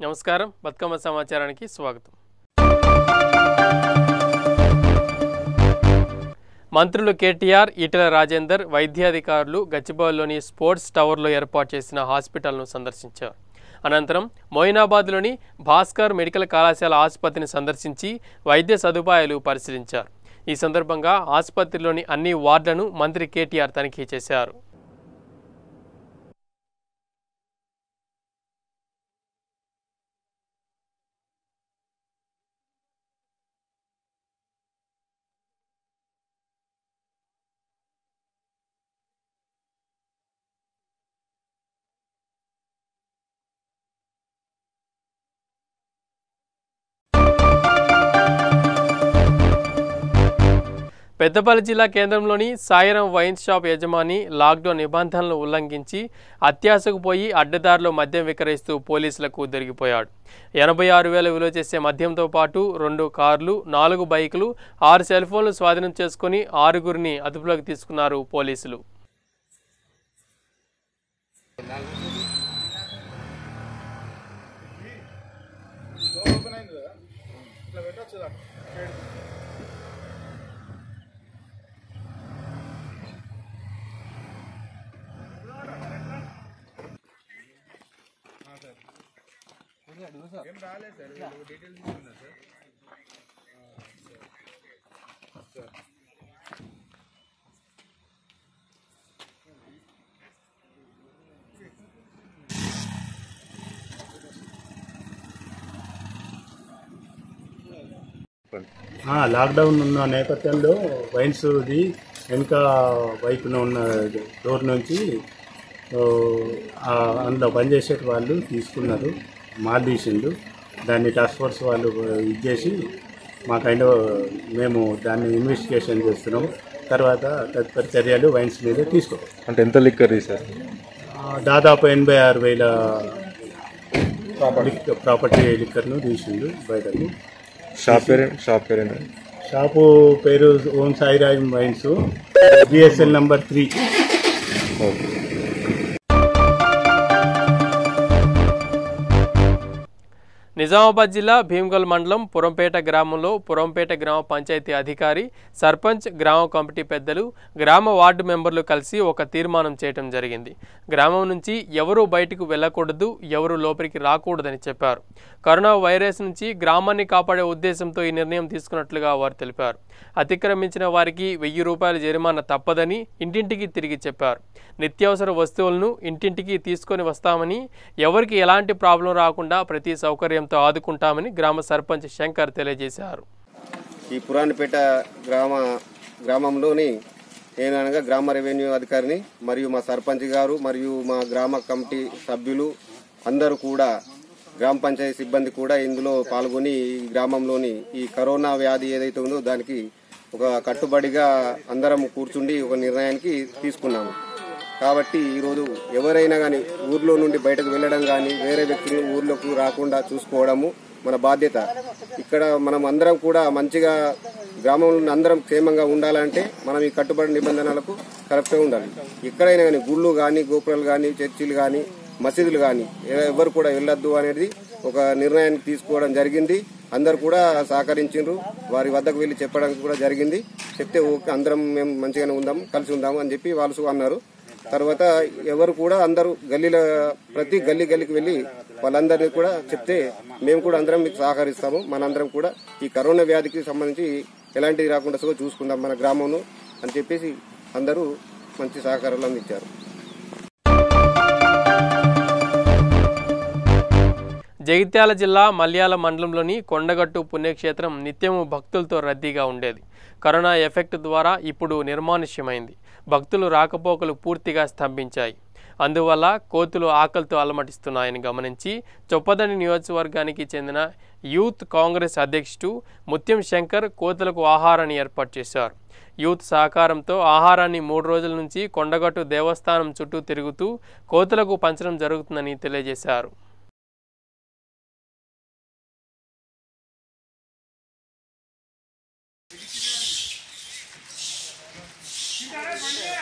నమస్కారం బతుకమ్మ సమాచారానికి స్వాగతం మంత్రులు కేటీఆర్ ఈటెల రాజేందర్ వైద్యాధికారులు గచ్చిబౌలిలోని స్పోర్ట్స్ టవర్లో ఏర్పాటు చేసిన హాస్పిటల్ను సందర్శించారు అనంతరం మొయినాబాద్లోని భాస్కర్ మెడికల్ కళాశాల ఆసుపత్రిని సందర్శించి వైద్య సదుపాయాలు పరిశీలించారు ఈ సందర్భంగా ఆసుపత్రిలోని అన్ని వార్డులను మంత్రి కేటీఆర్ తనిఖీ చేశారు పెద్దపల్లి జిల్లా కేంద్రంలోని సాయిరం వైన్ షాప్ యజమాని లాక్డౌన్ నిబంధనలను ఉల్లంఘించి అత్యాశకు పోయి అడ్డదారిలో మద్యం విక్రయిస్తూ పోలీసులకు దొరికిపోయాడు ఎనభై ఆరు వేల విలువ చేసే మద్యంతో పాటు రెండు కార్లు నాలుగు బైకులు ఆరు సెల్ ఫోన్లు స్వాధీనం చేసుకుని ఆరుగురిని అదుపులోకి తీసుకున్నారు పోలీసులు ఆ, లాక్డౌన్ ఉన్న నేపథ్యంలో వైన్స్ది వెనుక వైపున ఉన్న డోర్ నుంచి ఓ, ఆ, అందులో పనిచేసే వాళ్ళు తీసుకున్నారు మాల్ తీసిండు దాన్ని టాస్క్ ఫోర్స్ వాళ్ళు ఇది చేసి మాకైనా మేము దాన్ని ఇన్వెస్టిగేషన్ చేస్తున్నాం తర్వాత తదుపరి చర్యలు వైన్స్ మీద తీసుకో అంటే ఎంత లిక్కర్ సార్ ఆ, దాదాపు ఎనభై ఆరు వేల ప్రాపర్టీ లిక్కర్ను తీసిండు బయటకు షాప్ పేరు షాప్ పేరు ఏంటి షాపు పేరు Om Sairaj wines B S L number three okay Nizamabad జిల్లా భీమగల్ మండలం పురంపేట గ్రామంలో పురంపేట గ్రామ పంచాయతీ అధికారి సర్పంచ్ గ్రామ కమిటీ పెద్దలు గ్రామ వార్డు మెంబర్లు కలిసి ఒక తీర్మానం చేయడం జరిగింది గ్రామం నుంచి ఎవరూ బయటకు వెళ్ళకూడదు ఎవరు లోపలికి రాకూడదని చెప్పారు కరోనా వైరస్ నుంచి గ్రామాన్ని కాపాడే ఉద్దేశంతో ఈ నిర్ణయం తీసుకున్నట్లుగా వారు తెలిపారు అతిక్రమించిన వారికి వెయ్యి రూపాయల జరిమానా తప్పదని ఇంటింటికి తిరిగి చెప్పారు నిత్యావసర వస్తువులను ఇంటింటికి తీసుకొని వస్తామని ఎవరికి ఎలాంటి ప్రాబ్లం రాకుండా ప్రతి సౌకర్యంతో ఆదుకుంటామని గ్రామ సర్పంచ్ శంకర్ తెలియజేశారు ఈ పురాణపేట గ్రామ గ్రామంలోని నేను అనగా గ్రామ రెవెన్యూ అధికారిని మరియు మా సర్పంచ్ గారు మరియు మా గ్రామ కమిటీ సభ్యులు అందరూ కూడా గ్రామ పంచాయతీ సిబ్బంది కూడా ఇందులో పాల్గొని ఈ గ్రామంలోని ఈ కరోనా వ్యాధి ఏదైతే ఉందో దానికి ఒక కట్టుబడిగా అందరం కూర్చుండి ఒక నిర్ణయానికి తీసుకున్నాము కాబట్టి ఈరోజు ఎవరైనా కానీ ఊర్లో నుండి బయటకు వెళ్ళడం కానీ వేరే వ్యక్తులు ఊర్లోకి రాకుండా చూసుకోవడము మన బాధ్యత ఇక్కడ మనం అందరం కూడా మంచిగా గ్రామంలో అందరం క్షేమంగా ఉండాలంటే మనం ఈ కట్టుబడి నిబంధనలకు కరెక్ట్గా ఉండాలి ఎక్కడైనా కానీ గుళ్ళు కానీ గోపురాలు కానీ చర్చిలు కానీ మసీదులు కానీ ఎవరు కూడా వెళ్ళొద్దు అనేది ఒక నిర్ణయానికి తీసుకోవడం జరిగింది అందరు కూడా సహకరించారు వారి వద్దకు వెళ్ళి చెప్పడానికి కూడా జరిగింది చెప్తే ఓకే అందరం మేము మంచిగానే ఉందాం కలిసి ఉందాము అని చెప్పి వాళ్ళు అన్నారు తర్వాత ఎవరు కూడా అందరూ గల్లీల ప్రతి గల్లీ గల్లీకి వెళ్ళి వాళ్ళందరినీ కూడా చెప్తే మేము కూడా అందరం మీకు సహకరిస్తాము మనందరం కూడా ఈ కరోనా వ్యాధికి సంబంధించి ఎలాంటివి రాకుండా సో చూసుకుందాం మన గ్రామంలో అని చెప్పేసి అందరూ మంచి సహకారాలు అందించారు జగిత్యాల జిల్లా మల్యాల మండలంలోని కొండగట్టు పుణ్యక్షేత్రం నిత్యము భక్తులతో రద్దీగా ఉండేది కరోనా ఎఫెక్ట్ ద్వారా ఇప్పుడు నిర్మానుష్యమైంది భక్తులు రాకపోకలు పూర్తిగా స్తంభించాయి అందువల్ల కోతులు ఆకలితో అలమటిస్తున్నాయని గమనించి చొప్పదండి నియోజకవర్గానికి చెందిన యూత్ కాంగ్రెస్ అధ్యక్షుడు ముత్యం శంకర్ కోతులకు ఆహారాన్ని ఏర్పాటు చేశారు యూత్ సహకారంతో ఆహారాన్ని మూడు రోజుల నుంచి కొండగట్టు దేవస్థానం చుట్టూ తిరుగుతూ కోతులకు పంచడం జరుగుతుందని తెలియజేశారు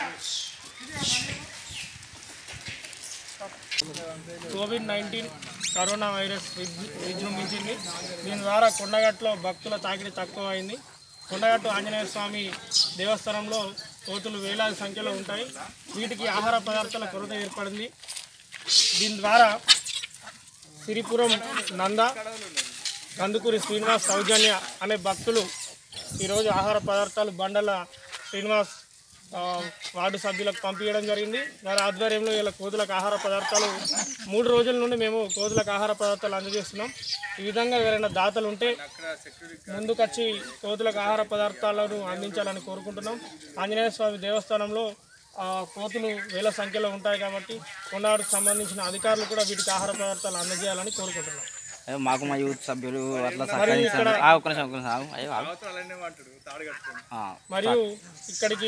కోవిడ్ నైన్టీన్ కరోనా వైరస్ విజ్- విజృంభించింది దీని ద్వారా కొండగట్టులో భక్తుల తాకిడి తక్కువ అయింది కొండగట్టు ఆంజనేయ స్వామి దేవస్థానంలో కోతులు వేలాది సంఖ్యలో ఉంటాయి వీటికి ఆహార పదార్థాల కొరత ఏర్పడింది దీని ద్వారా సిరిపురం నంద కందుకూరి శ్రీనివాస్ సౌజన్య అనే భక్తులు ఈరోజు ఆహార పదార్థాలు బండల శ్రీనివాస్ ఆ, వార్డు సభ్యులకు పంపించడం జరిగింది వారి ఆధ్వర్యంలో ఇలా కోతులకు ఆహార పదార్థాలు మూడు రోజుల నుండి మేము కోతులకు ఆహార పదార్థాలు అందజేస్తున్నాం ఈ విధంగా ఎవరైనా దాతలు ఉంటే ముందుకొచ్చి కోతులకు ఆహార పదార్థాలను అందించాలని కోరుకుంటున్నాం ఆంజనేయ స్వామి దేవస్థానంలో ఆ, కోతులు వేల సంఖ్యలో ఉంటాయి కాబట్టి కొండవాడికి సంబంధించిన అధికారులు కూడా వీటికి ఆహార పదార్థాలు అందజేయాలని కోరుకుంటున్నాం అయ్యో మాకు మా యూత్ సభ్యులు అట్లా మరియు ఇక్కడ సహకరించారు ఆ, ఒక్క నిమిషం ఒక్క నిమిషం ఆగు. అయ్యో ఆగు. ఆ, మరియు ఇక్కడికి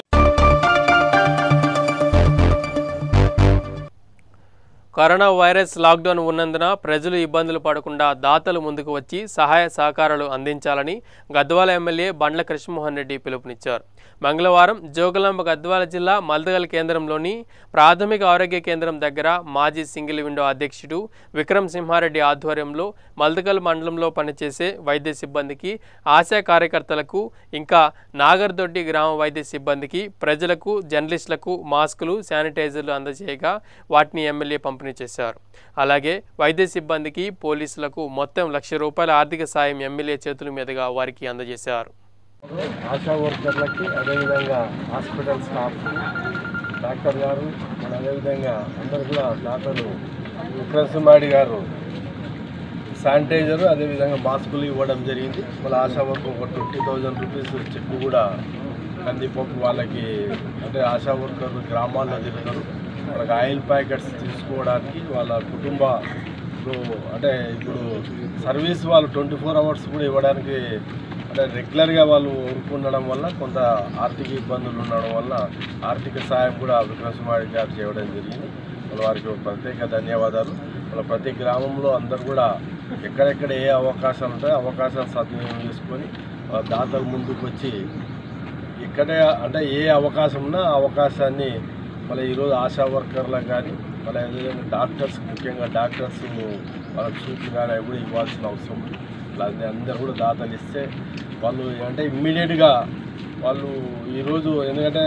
కరోనా వైరస్ లాక్డౌన్ ఉన్నందున ప్రజలు ఇబ్బందులు పడకుండా దాతలు ముందుకు వచ్చి సహాయ సహకారాలు అందించాలని గద్వాల ఎమ్మెల్యే బండ్ల కృష్ణమోహన్ రెడ్డి పిలుపునిచ్చారు మంగళవారం జోగులాంబ గద్వాల జిల్లా మల్దగల్ కేంద్రంలోని ప్రాథమిక ఆరోగ్య కేంద్రం దగ్గర మాజీ సింగిల్ విండో అధ్యక్షుడు విక్రమ్ సింహారెడ్డి ఆధ్వర్యంలో మల్దగల్ మండలంలో పనిచేసే వైద్య సిబ్బందికి ఆశా కార్యకర్తలకు ఇంకా నాగర్దొడ్డి గ్రామ వైద్య సిబ్బందికి ప్రజలకు జర్నలిస్టులకు మాస్కులు శానిటైజర్లు అందజేయగా వాటిని ఎమ్మెల్యే పంపిణీ చేశారు అలాగే వైద్య సిబ్బందికి పోలీసులకు మొత్తం లక్ష రూపాయల ఆర్థిక సాయం ఎమ్మెల్యే చేతుల మీదుగా వారికి అందజేశారు ఆశా వర్కర్లకి అదేవిధంగా హాస్పిటల్ స్టాఫ్ డాక్టర్ గారు మన అదేవిధంగా అందరు కూడా దాతలు విక్రమసింహాడి గారు శానిటైజర్ అదేవిధంగా మాస్కులు ఇవ్వడం జరిగింది వాళ్ళ ఆశా వర్క్ ఒక ట్వంటీ థౌజండ్ రూపీస్ చెక్ కూడా కందిపప్పు వాళ్ళకి అంటే ఆశా వర్కర్లు గ్రామాల్లో తిరుగుతారు వాళ్ళకి ఆయిల్ ప్యాకెట్స్ తీసుకోవడానికి వాళ్ళ కుటుంబ ఇప్పుడు అంటే ఇప్పుడు సర్వీస్ వాళ్ళు ట్వంటీ ఫోర్ అవర్స్ కూడా ఇవ్వడానికి అంటే రెగ్యులర్గా వాళ్ళు వర్క్ ఉండడం వల్ల కొంత ఆర్థిక ఇబ్బందులు ఉండడం వల్ల ఆర్థిక సాయం కూడా విక్రమసింహాడి గారు చేయడం జరిగింది వాళ్ళ వారికి ఒక ప్రత్యేక ధన్యవాదాలు వాళ్ళ ప్రతి గ్రామంలో అందరూ కూడా ఎక్కడెక్కడ ఏ అవకాశాలు ఉంటాయో అవకాశాలు సద్వినియోగం చేసుకొని వాళ్ళ దాతలు ముందుకు వచ్చి ఇక్కడ అంటే ఏ అవకాశం ఉన్నా ఆ అవకాశాన్ని మళ్ళీ ఈరోజు ఆశా వర్కర్లకు కానీ మళ్ళీ అదేవిధంగా డాక్టర్స్ ముఖ్యంగా డాక్టర్స్ వాళ్ళకి సూచన కానీ అవి కూడా ఇవ్వాల్సిన అవసరం ఉంది అలాగే అందరు కూడా దాతలు ఇస్తే వాళ్ళు అంటే ఇమ్మీడియట్గా వాళ్ళు ఈరోజు ఎందుకంటే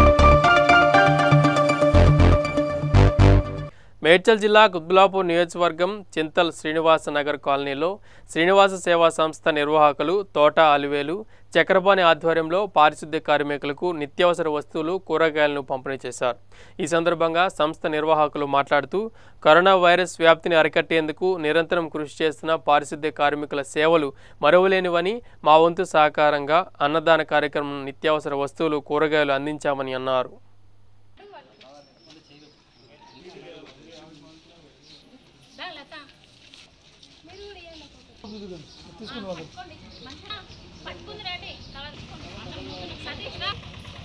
మేడ్చల్ జిల్లా కుత్బులాపూర్ నియోజకవర్గం చింతల్ శ్రీనివాస నగర్ కాలనీలో శ్రీనివాస సేవా సంస్థ నిర్వాహకులు తోట అలివేలు చక్రపాణి ఆధ్వర్యంలో పారిశుద్ధ్య కార్మికులకు నిత్యావసర వస్తువులు కూరగాయలను పంపిణీ చేశారు ఈ సందర్భంగా సంస్థ నిర్వాహకులు మాట్లాడుతూ కరోనా వైరస్ వ్యాప్తిని అరికట్టేందుకు నిరంతరం కృషి చేస్తున్న పారిశుద్ధ్య కార్మికుల సేవలు మరువలేనివని మా వంతు సహకారంగా అన్నదాన కార్యక్రమం నిత్యావసర వస్తువులు కూరగాయలు అందించామని అన్నారు పట్టుకుంది రండి సతీష్ రా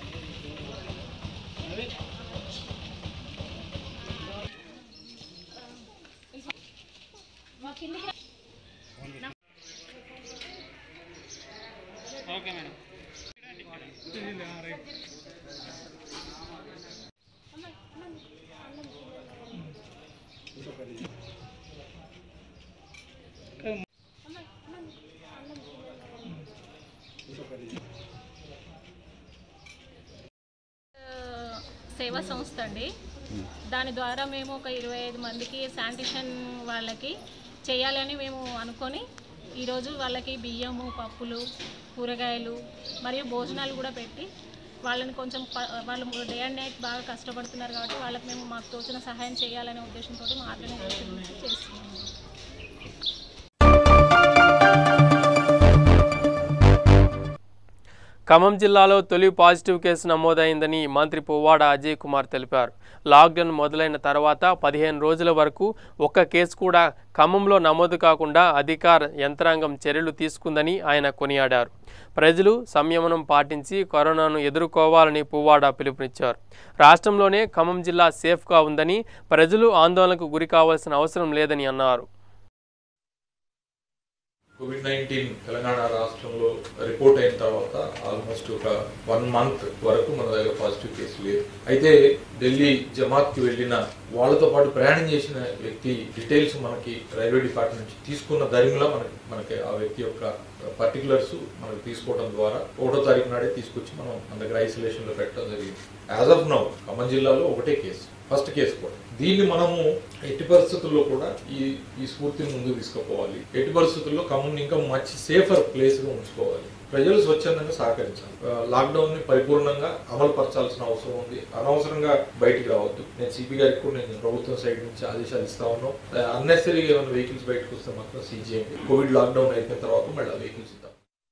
సేవా సంస్థ అండి దాని ద్వారా మేము ఒక ఇరవై ఐదు మందికి శానిటేషన్ వాళ్ళకి చేయాలని మేము అనుకొని ఈరోజు వాళ్ళకి బియ్యము పప్పులు కూరగాయలు మరియు భోజనాలు కూడా పెట్టి వాళ్ళని కొంచెం ప- వాళ్ళు డే అండ్ నైట్ బాగా కష్టపడుతున్నారు కాబట్టి వాళ్ళకి మేము మాకు తోచిన సహాయం చేయాలనే ఉద్దేశంతో మా ఆర్గనైజేషన్ నుంచి చేస్తున్నాము ఖమ్మం జిల్లాలో తొలి పాజిటివ్ కేసు నమోదైందని మంత్రి పువ్వాడ అజయ్ కుమార్ తెలిపారు లాక్డౌన్ మొదలైన తర్వాత పదిహేను రోజుల వరకు ఒక్క కేసు కూడా ఖమ్మంలో నమోదు కాకుండా అధికార యంత్రాంగం చర్యలు తీసుకుందని ఆయన కొనియాడారు ప్రజలు సంయమనం పాటించి కరోనాను ఎదుర్కోవాలని పువ్వాడ పిలుపునిచ్చారు రాష్ట్రంలోనే ఖమ్మం జిల్లా సేఫ్గా ఉందని ప్రజలు ఆందోళనకు గురి కావాల్సిన అవసరం లేదని అన్నారు కోవిడ్ నైన్టీన్ తెలంగాణ రాష్ట్రంలో రిపోర్ట్ అయిన తర్వాత ఆల్మోస్ట్ ఒక వన్ మంత్ వరకు మన దగ్గర పాజిటివ్ కేసు లేదు అయితే ఢిల్లీ జమాత్ కి వెళ్ళిన వాళ్ళతో పాటు ప్రయాణం చేసిన వ్యక్తి డీటెయిల్స్ మనకి రైల్వే డిపార్ట్మెంట్ నుంచి తీసుకున్న దరిమిలా మనకి మనకి ఆ వ్యక్తి యొక్క పర్టికులర్స్ మనకి తీసుకోవడం ద్వారా ఒకటో తారీఖు నాడే తీసుకొచ్చి మనం మన దగ్గర ఐసోలేషన్ లో పెట్టడం జరిగింది యాజ్ ఆఫ్ నౌ ఖమ్మం జిల్లాలో ఒకటే కేసు ఫస్ట్ కేసు కూడా దీన్ని మనము ఎట్టి పరిస్థితుల్లో కూడా ఈ ఈ స్ఫూర్తిని ముందుకు తీసుకుపోవాలి ఎట్టి పరిస్థితుల్లో ఖమ్మం ఇంకా మంచి సేఫర్ ప్లేస్ గా ఉంచుకోవాలి ప్రజలు స్వచ్ఛందంగా సహకరించాలి లాక్డౌన్ ని పరిపూర్ణంగా అమలు పరచాల్సిన అవసరం ఉంది అనవసరంగా బయటికి రావద్దు నేను సిపి గారికి కూడా నేను ప్రభుత్వం సైడ్ నుంచి ఆదేశాలు ఇస్తా ఉన్నాం అన్నెసరీగా ఏమైనా వెహికల్స్ బయటకు వస్తే మాత్రం సీజ్ చేయండి కోవిడ్ లాక్డౌన్ అయిపోయిన తర్వాత మళ్ళీ ఆ వెహికల్స్ ఇద్దాం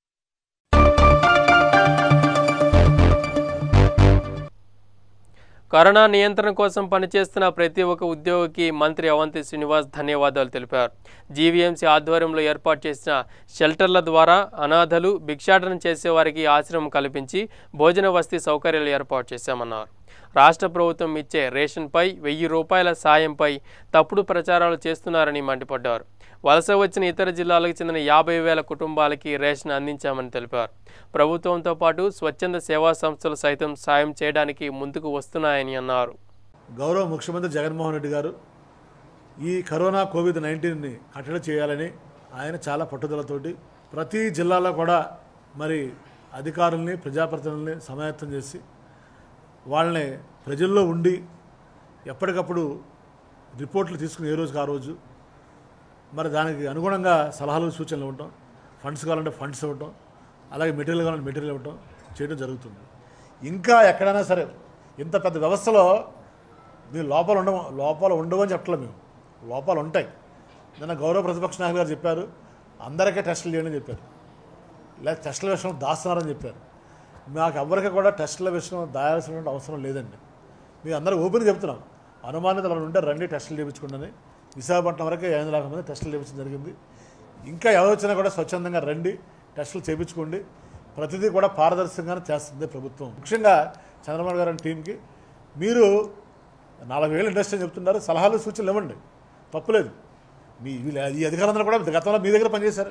కరోనా నియంత్రణ కోసం పనిచేస్తున్న ప్రతి ఒక్క ఉద్యోగికి మంత్రి అవంతి శ్రీనివాస్ ధన్యవాదాలు తెలిపారు జీవీఎంసీ ఆధ్వర్యంలో ఏర్పాటు చేసిన షెల్టర్ల ద్వారా అనాథలు భిక్షాటన చేసేవారికి ఆశ్రమం కల్పించి భోజన వసతి సౌకర్యాలు ఏర్పాటు చేశామన్నారు రాష్ట్ర ప్రభుత్వం ఇచ్చే రేషన్పై వెయ్యి రూపాయల సాయంపై తప్పుడు ప్రచారాలు చేస్తున్నారని మండిపడ్డారు వలస వచ్చిన ఇతర జిల్లాలకు చెందిన యాభై వేల కుటుంబాలకి రేషన్ అందించామని తెలిపారు ప్రభుత్వంతో పాటు స్వచ్ఛంద సేవా సంస్థలు సైతం సాయం చేయడానికి ముందుకు వస్తున్నాయని అన్నారు గౌరవ ముఖ్యమంత్రి జగన్మోహన్ రెడ్డి గారు ఈ కరోనా కోవిడ్ నైన్టీన్ని కట్టడి చేయాలని ఆయన చాలా పట్టుదలతోటి ప్రతి జిల్లాలో కూడా మరి అధికారుల్ని ప్రజాప్రతినిధుల్ని సమాయత్తం చేసి వాళ్ళని ప్రజల్లో ఉండి ఎప్పటికప్పుడు రిపోర్ట్లు తీసుకుని ఏ రోజుకి ఆ రోజు మరి దానికి అనుగుణంగా సలహాలు సూచనలు ఇవ్వటం ఫండ్స్ కావాలంటే ఫండ్స్ ఇవ్వటం అలాగే మెటీరియల్ కావాలంటే మెటీరియల్ ఇవ్వటం చేయడం జరుగుతుంది ఇంకా ఎక్కడైనా సరే ఇంత పెద్ద వ్యవస్థలో మీరు లోపాలు ఉండవు లోపాలు ఉండవు అని చెప్పట్లేదు మేము లోపాలు ఉంటాయి నిన్న గౌరవ ప్రతిపక్ష నాయకులు గారు చెప్పారు అందరికీ టెస్టులు చేయండి అని చెప్పారు లేదా టెస్టుల విషయం దాస్తున్నారని చెప్పారు మాకు ఎవరికి కూడా టెస్టుల విషయం దాయాల్సిన అవసరం లేదండి మేము అందరూ ఓపెన్ చెప్తున్నాం అనుమానితులు ఉంటే రండి టెస్టులు చేయించుకోండి విశాఖపట్నం వరకు ఐదు లక్షల మంది టెస్టులు చేయించడం జరిగింది ఇంకా ఎవరు వచ్చినా కూడా స్వచ్ఛందంగా రండి టెస్టులు చేయించుకోండి ప్రతిదీ కూడా పారదర్శకంగానే చేస్తుంది ప్రభుత్వం ముఖ్యంగా చంద్రబాబు గారి టీంకి మీరు నాలుగు వేలు ఇండస్ట్రీ చెప్తున్నారు సలహాలు సూచనలు ఇవ్వండి తప్పులేదు మీ వీళ్ళ- ఈ అధికారులందరూ కూడా గతంలో మీ దగ్గర పనిచేశారు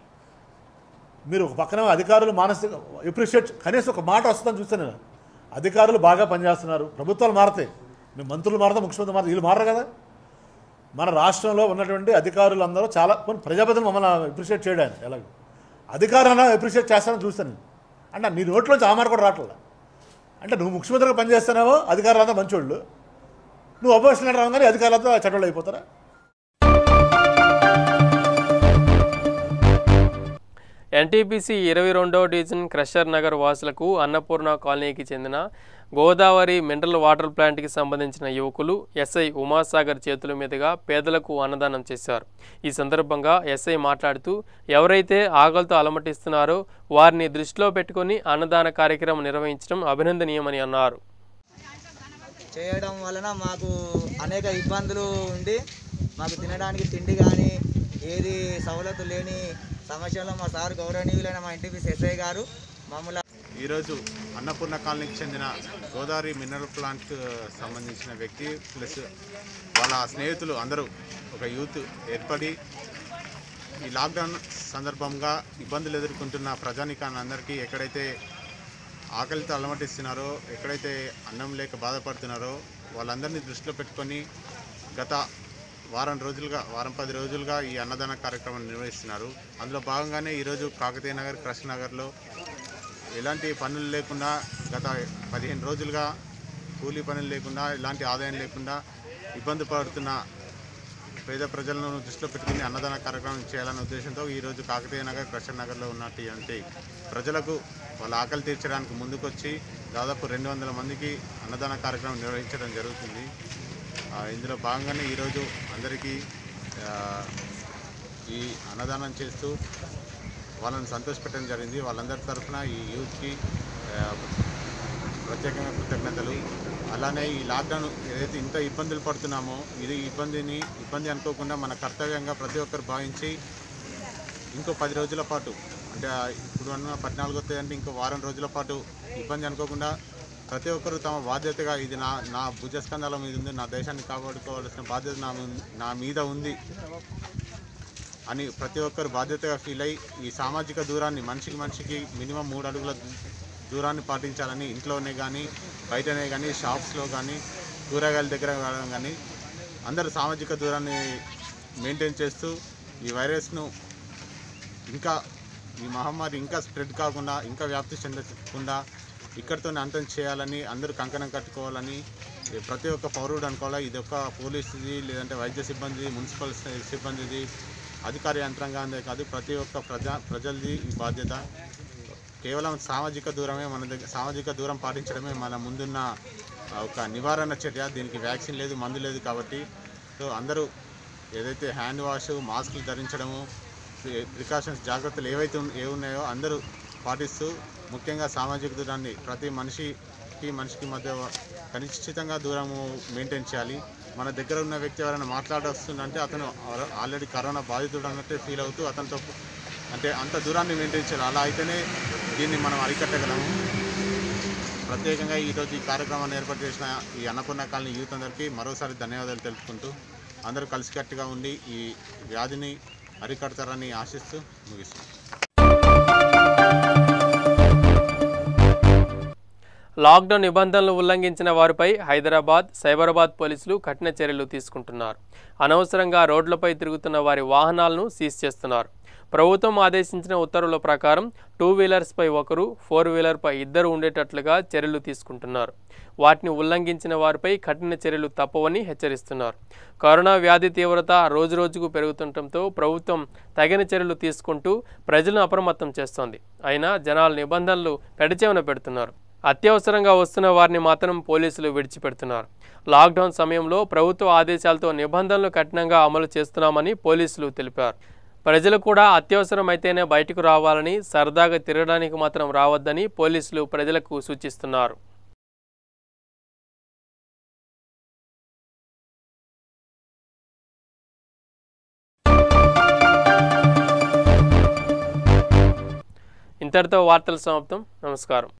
మీరు ఒక పక్కన అధికారులు మానసిక ఎప్రిషియేట్ కనీసం ఒక మాట వస్తుందని చూస్తాను నేను అధికారులు బాగా పనిచేస్తున్నారు ప్రభుత్వాలు మారతాయి మేము మంత్రులు మారతాం ముఖ్యమంత్రి మారతాం వీళ్ళు మారరు కదా మన రాష్ట్రంలో ఉన్నటువంటి అధికారులందరూ చాలా కొన్ని ప్రజాప్రతినిధులు మమ్మల్ని అప్రిషియేట్ చేయడానికి ఎలాగో అధికారులను అప్రిషియేట్ చేస్తానని చూస్తాను నేను. అంటే నీ నోట్లోంచి ఆ మాట కూడా రావట్లే అంటే నువ్వు ముఖ్యమంత్రిగా పనిచేస్తున్నావో అధికారులంతా మంచోళ్ళు నువ్వు అపోజిషన్ రాగానే అధికారులతో చట్టోళ్ళు అయిపోతారా ఎన్టీపీసీ ఇరవై రెండవ డివిజన్ క్రషర్ నగర్ వాసులకు అన్నపూర్ణ కాలనీకి చెందిన గోదావరి మినరల్ వాటర్ ప్లాంట్కి సంబంధించిన యువకులు ఎస్ఐ ఉమాసాగర్ చేతుల మీదుగా పేదలకు అన్నదానం చేశారు ఈ సందర్భంగా ఎస్ఐ మాట్లాడుతూ ఎవరైతే ఆకలితో అలమటిస్తున్నారో వారిని దృష్టిలో పెట్టుకొని అన్నదాన కార్యక్రమం నిర్వహించడం అభినందనీయమని అన్నారు చేయడం వలన మాకు అనేక ఇబ్బందులు ఉండి మాకు తినడానికి తిండి కానీ ఏది సవలతు లేని సమస్యలో మా సార్ గౌరవనీయులైన మా ఇంటిపి ఎస్ఐ గారు మమ్మల్ని ఈరోజు అన్నపూర్ణ కాలనీకి చెందిన గోదావరి మినరల్ ప్లాంట్ సంబంధించిన వ్యక్తి ప్లస్ వాళ్ళ స్నేహితులు అందరూ ఒక యూత్ ఏర్పడి ఈ లాక్డౌన్ సందర్భంగా ఇబ్బందులు ఎదుర్కొంటున్న ప్రజానికాన్ని అందరికీ ఎక్కడైతే ఆకలితో అలమటిస్తున్నారో ఎక్కడైతే అన్నం లేక బాధపడుతున్నారో వాళ్ళందరినీ దృష్టిలో పెట్టుకొని గత వారం రోజులుగా వారం పది రోజులుగా ఈ అన్నదాన కార్యక్రమం నిర్వహిస్తున్నారు అందులో భాగంగానే ఈరోజు కాకతీయ నగర్ కృష్ణ నగర్లో ఎలాంటి పనులు లేకుండా గత పదిహేను రోజులుగా కూలీ పనులు లేకుండా ఎలాంటి ఆదాయం లేకుండా ఇబ్బంది పడుతున్న పేద ప్రజలను దృష్టిలో పెట్టుకుని అన్నదాన కార్యక్రమం చేయాలనే ఉద్దేశంతో ఈరోజు కాకతీయ నగర్ కృష్ణ నగర్లో ఉన్నటువంటి ప్రజలకు వాళ్ళ ఆకలి తీర్చడానికి ముందుకొచ్చి దాదాపు రెండు వందల మందికి అన్నదాన కార్యక్రమం నిర్వహించడం జరుగుతుంది ఆ, ఇందులో భాగంగానే ఈరోజు అందరికీ ఆ, ఈ అన్నదానం చేస్తూ వాళ్ళని సంతోషపెట్టడం జరిగింది వాళ్ళందరి తరఫున ఈ యూత్కి ఆ, ప్రత్యేకంగా కృతజ్ఞతలు అలానే ఈ లాక్డౌన్ ఏదైతే ఇంత ఇబ్బందులు పడుతున్నామో ఇది ఇబ్బందిని ఇబ్బంది అనుకోకుండా మన కర్తవ్యంగా ప్రతి ఒక్కరు భావించి ఇంకో పది రోజుల పాటు అంటే ఆ ఇప్పుడు అన్న పద్నాలుగు వస్తాయంటే ఇంకో వారం రోజుల పాటు ఇబ్బంది అనుకోకుండా ప్రతి ఒక్కరు తమ బాధ్యతగా ఇది నా నా భుజస్కంధాల మీద ఉంది నా దేశాన్ని కాపాడుకోవాల్సిన బాధ్యత నా మీ- నా మీద ఉంది అని ప్రతి ఒక్కరు బాధ్యతగా ఫీల్ అయ్యి ఈ సామాజిక దూరాన్ని మనిషికి మనిషికి మినిమం మూడు అడుగుల దూ- దూరాన్ని పాటించాలని ఇంట్లోనే కానీ బయటనే కానీ షాప్స్లో కానీ కూరగాయల దగ్గర కానీ అందరూ సామాజిక దూరాన్ని మెయింటైన్ చేస్తూ ఈ వైరస్ను ఇంకా ఈ మహమ్మారి ఇంకా స్ప్రెడ్ కాకుండా ఇంకా వ్యాప్తి చెందకుండా ఇక్కడితోనే అంతం చేయాలని అందరూ కంకణం కట్టుకోవాలని ఈ ప్రతి ఒక్క పౌరుడు అనుకోవాలి ఇది ఒక పోలీసుది లేదంటే వైద్య సిబ్బంది మున్సిపల్ సి- సిబ్బందిది అధికార యంత్రాంగాందే కాదు ప్రతి ఒక్క ప్రజా ప్రజలది ఈ బాధ్యత కేవలం సామాజిక దూరమే మన దగ్గర సామాజిక దూరం పాటించడమే మన ముందున్న ఆ, ఒక నివారణ చర్య దీనికి వ్యాక్సిన్ లేదు మందు లేదు కాబట్టి సో అందరూ ఏదైతే హ్యాండ్ వాష్ మాస్కులు ధరించడము ప్రి- ప్రికాషన్స్ జాగ్రత్తలు ఏవైతే ఉన్- ఏ ఉన్నాయో అందరూ పాటిస్తూ ముఖ్యంగా సామాజిక దూరాన్ని ప్రతి మనిషికి మనిషికి మధ్య కనిశ్చితంగా దూరము మెయింటైన్ చేయాలి మన దగ్గర ఉన్న వ్యక్తి ఎవరైనా మాట్లాడొస్తుందంటే అతను ఆల్- ఆల్రెడీ కరోనా బాధితుడు అన్నట్టే ఫీల్ అవుతూ అతనితో అంటే అంత దూరాన్ని మెయింటైన్ చేయాలి అలా అయితేనే దీన్ని మనం అరికట్టగలము ప్రత్యేకంగా ఈరోజు ఈ కార్యక్రమాన్ని ఏర్పాటు చేసిన ఈ అన్నపూర్ణ కాలనీ యూత్ అందరికీ మరోసారి ధన్యవాదాలు తెలుపుకుంటూ అందరూ కలిసికట్టుగా ఉండి ఈ వ్యాధిని అరికడతారని ఆశిస్తూ ముగిస్తున్నాం లాక్డౌన్ నిబంధనలు ఉల్లంఘించిన వారిపై హైదరాబాద్ సైబరాబాద్ పోలీసులు కఠిన చర్యలు తీసుకుంటున్నారు అనవసరంగా రోడ్లపై తిరుగుతున్న వారి వాహనాలను సీజ్ చేస్తున్నారు ప్రభుత్వం ఆదేశించిన ఉత్తర్వుల ప్రకారం టూ వీలర్స్పై ఒకరు ఫోర్ వీలర్పై ఇద్దరు ఉండేటట్లుగా చర్యలు తీసుకుంటున్నారు వాటిని ఉల్లంఘించిన వారిపై కఠిన చర్యలు తప్పవని హెచ్చరిస్తున్నారు కరోనా వ్యాధి తీవ్రత రోజురోజుకు పెరుగుతుండటంతో ప్రభుత్వం తగిన చర్యలు తీసుకుంటూ ప్రజలను అప్రమత్తం చేస్తోంది అయినా జనాలు నిబంధనలు పెడచెవిన పెడుతున్నారు అత్యవసరంగా వస్తున్న వారిని మాత్రం పోలీసులు విడిచిపెడుతున్నారు లాక్డౌన్ సమయంలో ప్రభుత్వ ఆదేశాలతో నిబంధనలు కఠినంగా అమలు చేస్తున్నామని పోలీసులు తెలిపారు ప్రజలు కూడా అత్యవసరమైతేనే బయటకు రావాలని సరదాగా తిరగడానికి మాత్రం రావద్దని పోలీసులు ప్రజలకు సూచిస్తున్నారు ఇంతటితో వార్తలు సమాప్తం నమస్కారం